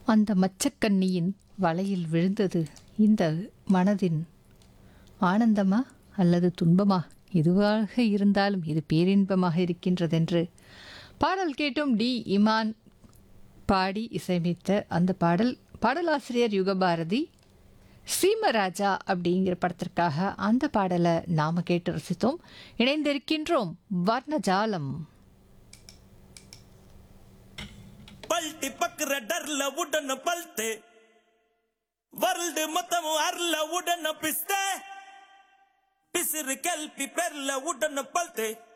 அந்த மச்சக்கன்னியின் வலையில் விழுந்தது இந்த மனதின் ஆனந்தமா அல்லது துன்பமா எதுவாக இருந்தாலும் இது பேரின்பமாக இருக்கின்றதென்று பாடல் கேட்டும் டி இமான் பாடி இசையமைத்த அந்த பாடல் பாடலாசிரியர் யுகபாரதி சீமராஜா அப்படிங்கிற படத்திற்காக அந்த பாடலை நாம கேட்டு ரசித்தோம் இணைந்திருக்கின்றோம் வர்ணஜாலம் பல்ட்டி பக்குற டர்ல உடன பல்த்து வருல்டு மொத்தமும் அர்ல உடன பிஸ்த பிசிறு கல்பி பெர்ல உடன பல்த்து